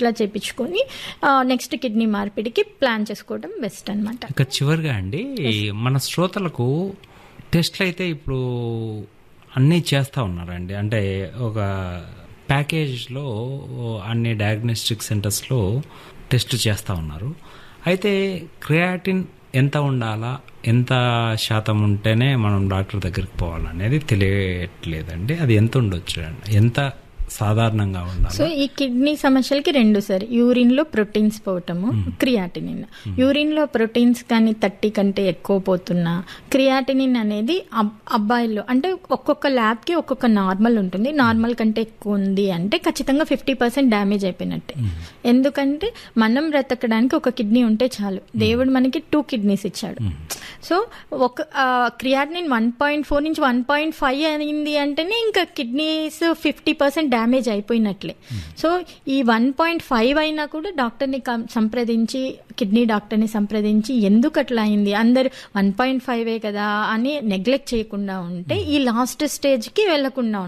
టెస్ట్లా చేపించుకొని next kidney మార్పిడికి plan చేసుకోవడం బెస్ట్ అనమాట ఇక చివరిగా అండి మన శ్రోతలకు టెస్ట్లు అయితే ఇప్పుడు అన్నీ చేస్తూ ఉన్నారండి అంటే ఒక ప్యాకేజ్లో అన్ని డయాగ్నోస్టిక్ సెంటర్స్లో టెస్ట్ చేస్తూ ఉన్నారు అయితే క్రియాటిన్ ఎంత ఉండాలా ఎంత శాతం ఉంటేనే మనం డాక్టర్ దగ్గరికి పోవాలనేది తెలియట్లేదండి అది ఎంత ఉండొచ్చు అండి ఎంత సాధారణంగా ఉండాలి సో ఈ కిడ్నీ సమస్యలకి రెండు సార్ యూరిన్ లో ప్రోటీన్స్ పోవటము క్రియాటినిన్ యూరిన్ లో ప్రోటీన్స్ కానీ థర్టీ కంటే ఎక్కువ పోతున్నా క్రియాటినిన్ అనేది అబ్- అబ్బాయిల్లో అంటే ఒక్కొక్క ల్యాబ్ కి ఒక్కొక్క నార్మల్ ఉంటుంది నార్మల్ కంటే ఎక్కువ ఉంది అంటే ఖచ్చితంగా ఫిఫ్టీ పర్సెంట్ డ్యామేజ్ అయిపోయినట్టే ఎందుకంటే మనం బ్రతకడానికి ఒక కిడ్నీ ఉంటే చాలు దేవుడు మనకి టూ కిడ్నీస్ ఇచ్చాడు సో ఒక క్రియాటినిన్ వన్ పాయింట్ ఫోర్ నుంచి వన్ పాయింట్ ఫైవ్ అయింది అంటేనే ఇంకా కిడ్నీస్ ఫిఫ్టీ పర్సెంట్ డ్యామేజ్ అయిపోయినట్లే సో ఈ వన్ పాయింట్ ఫైవ్ అయినా కూడా డాక్టర్ని కం- సంప్రదించి కిడ్నీ డాక్టర్ని సంప్రదించి ఎందుకు అట్లా అయింది అందరు వన్ పాయింట్ ఫైవే కదా అని నెగ్లెక్ట్ చేయకుండా ఉంటే ఈ లాస్ట్ స్టేజ్కి వెళ్లకుండా